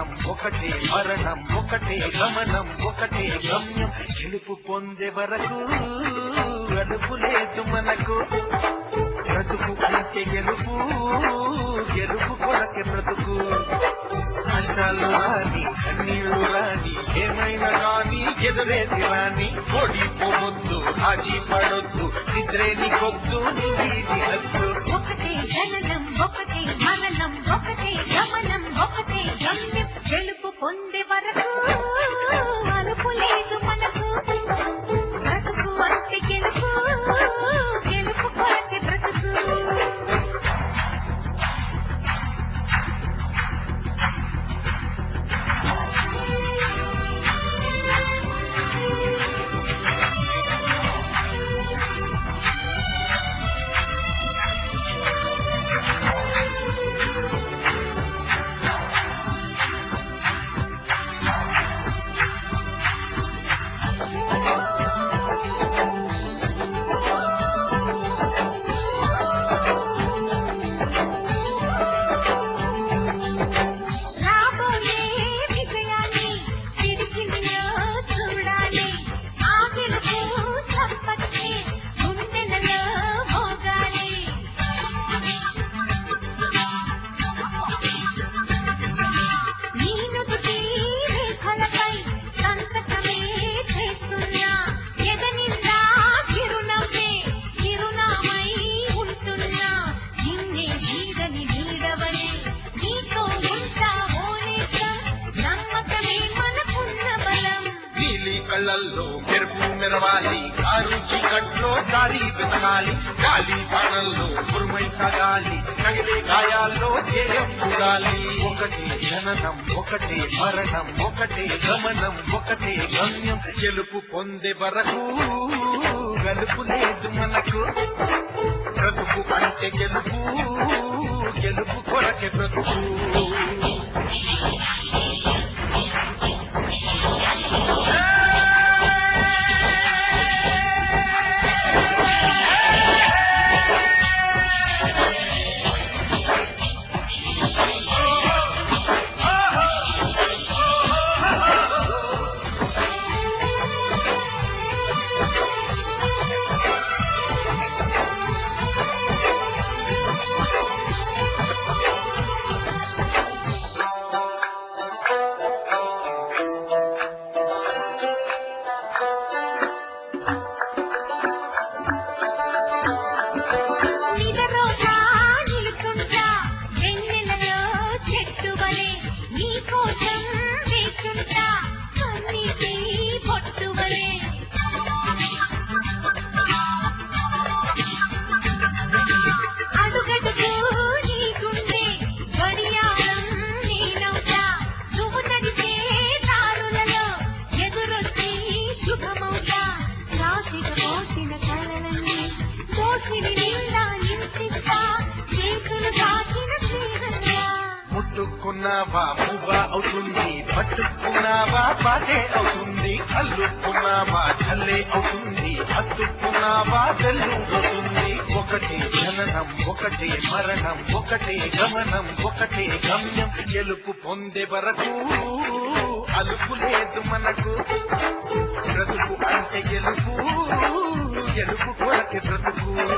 జననం ఒకటే మరణం ఒకటే గమనం ఒకటే గమ్యం గెలుపు పొందే వరకు అలుపు లేదు మనకు బ్రతుకు అంటే గెలుపు గెలుపు కొరకే బ్రతుకు కష్టాలు రాని కన్నీళ్లు రాని ఏమైనా రాని ఎదురేది రాని ఓడిపోవద్దు రాజీ పడొద్దు నిద్రేని కొద్దు నీది హద్దు ఒకటే జననం ఒకటే మరణం ఒకటే గమనం ఒకటే గమ్యం గెలుపు పొందే వరకు అలుపు లేదు మనకు బ్రతుకు అంటే గెలుపు గెలుపు కొరకే బ్రతుకు రాబోయే విజయాన్ని తిరిగిలో చూడాలి ఆ గెలుపు చప్పటి గుండెలలో మోగాలి నీ నుదుటి రేఖలపై సంతకమే చేస్తున్నా ఎదనిందా చిరునవ్వే చిరునామై ఉంటున్నా నిన్నే వీడని నీడవని నీతో ఉంటా ఓలేక నమ్మకమే మనకున్న బలం నీలి కళ్ళల్లో మెరుపు మెరవాలి కారు చీకట్లో దారి వెతకాలి గాలి బాణల్లో పురుమై సాగాలి కగిలే గాయాల్లో జయం చూడాలి ఒకటే జననం ఒకటే మరణం ఒకటే గమనం ఒకటే గమ్యం గెలుపు పొందే వరకు గలుపు లేదు మనకు బ్రతుకు అంటే గెలుపు గెలుపు కొరకే బ్రతుకు నిదరోజా నిలుచుంటా వెన్నెలలో చెట్టువలే నీ కోసం వేచుంటా కన్నీటి పొట్టువలే అడుగడుగు నీ గుండె గడియారం నేనవుతా నువ్వు నడిచే దారులలో ఎదురొచ్చి శుభమవుతా రాశిగా మోసిన కళలన్నీ దోషిని నిండా నింపిస్తా చేతులు దాచిన స్నేహంగా ముట్టుకున్నావా పువ్వా అవుతుంది పట్టుకున్నావా పాటే అవుతుంది అల్లుకున్నావా చల్లే అవుతుంది హత్తుకున్నావా తెల్లు అవుతుంది ఒకటే జననం ఒకటే మరణం ఒకటే గమనం ఒకటే గమ్యం గెలుపు పొందే వరకు అలుపు లేదు మనకు బ్రతుకు అంటే గెలుపు గెలుపు కొరకే బ్రతుకు